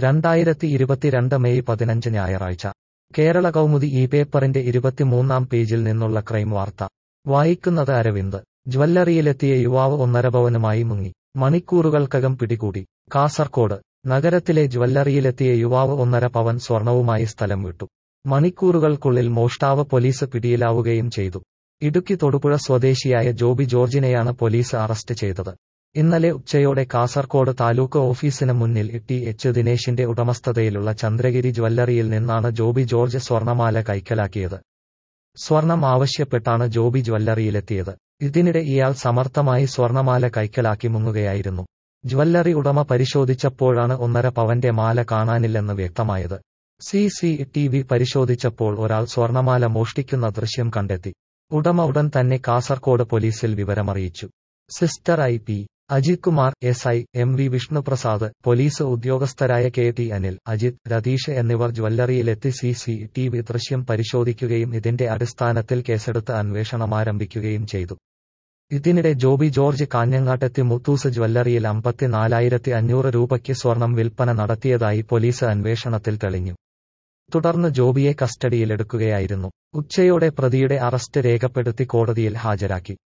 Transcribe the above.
രണ്ടായിരത്തി ഇരുപത്തിരണ്ട് മെയ് പതിനഞ്ച് ഞായറാഴ്ച കേരള കൗമുദി ഈ പേപ്പറിന്റെ ഇരുപത്തിമൂന്നാം പേജിൽ നിന്നുള്ള ക്രൈം വാർത്ത വായിക്കുന്നത് അരവിന്ദ് ജ്വല്ലറിയിലെത്തിയ യുവാവ് ഒന്നര പവനുമായി മുങ്ങി മണിക്കൂറുകൾക്കകം പിടികൂടി കാസർകോട് നഗരത്തിലെ ജ്വല്ലറിയിലെത്തിയ യുവാവ് ഒന്നര പവൻ സ്വർണവുമായി സ്ഥലം വിട്ടു മണിക്കൂറുകൾക്കുള്ളിൽ മോഷ്ടാവ് പോലീസ് പിടിയിലാവുകയും ചെയ്തു ഇടുക്കി തൊടുപുഴ സ്വദേശിയായ ജോബി ജോർജിനെയാണ് പോലീസ് അറസ്റ്റ് ചെയ്തത് ഇന്നലെ ഉച്ചയോടെ കാസർകോട് താലൂക്ക് ഓഫീസിന് മുന്നിൽ ടി എച്ച് ദിനേശിന്റെ ഉടമസ്ഥതയിലുള്ള ചന്ദ്രഗിരി ജ്വല്ലറിയിൽ നിന്നാണ് ജോബി ജോർജ് സ്വർണമാല കൈക്കലാക്കിയത് സ്വർണം ആവശ്യപ്പെട്ടാണ് ജോബി ജ്വല്ലറിയിലെത്തിയത് ഇതിനിടെ ഇയാൾ സമർത്ഥമായി സ്വർണമാല കൈക്കലാക്കി മുങ്ങുകയായിരുന്നു ജ്വല്ലറി ഉടമ പരിശോധിച്ചപ്പോഴാണ് ഒന്നര പവന്റെ മാല കാണാനില്ലെന്ന് വ്യക്തമായത് സി സി ടി വി പരിശോധിച്ചപ്പോൾ ഒരാൾ സ്വർണമാല മോഷ്ടിക്കുന്ന ദൃശ്യം കണ്ടെത്തി ഉടമ ഉടൻ തന്നെ കാസർകോട് പോലീസിൽ വിവരമറിയിച്ചു സിസ്റ്റർ I P Ajith Kumar S I M V Vishnuprasad police ഉദ്യോഗസ്ഥരായ കെ ടി അനിൽ അജിത് രതീഷ് എന്നിവർ ജ്വല്ലറിയിലെത്തി സി സി ടി വി ദൃശ്യം പരിശോധിക്കുകയും ഇതിന്റെ അടിസ്ഥാനത്തിൽ കേസെടുത്ത് അന്വേഷണമാരംഭിക്കുകയും ചെയ്തു ഇതിനിടെ ജോബി ജോർജ് കാഞ്ഞങ്ങാട്ടെത്തി മുത്തൂസ് ജ്വല്ലറിയിൽ അമ്പത്തിനാലായിരത്തി അഞ്ഞൂറ് രൂപയ്ക്ക് സ്വർണം വിൽപ്പന നടത്തിയതായി പോലീസ് അന്വേഷണത്തിൽ തെളിഞ്ഞു തുടർന്ന് ജോബിയെ കസ്റ്റഡിയിലെടുക്കുകയായിരുന്നു ഉച്ചയോടെ പ്രതിയുടെ അറസ്റ്റ് രേഖപ്പെടുത്തി കോടതിയിൽ ഹാജരാക്കി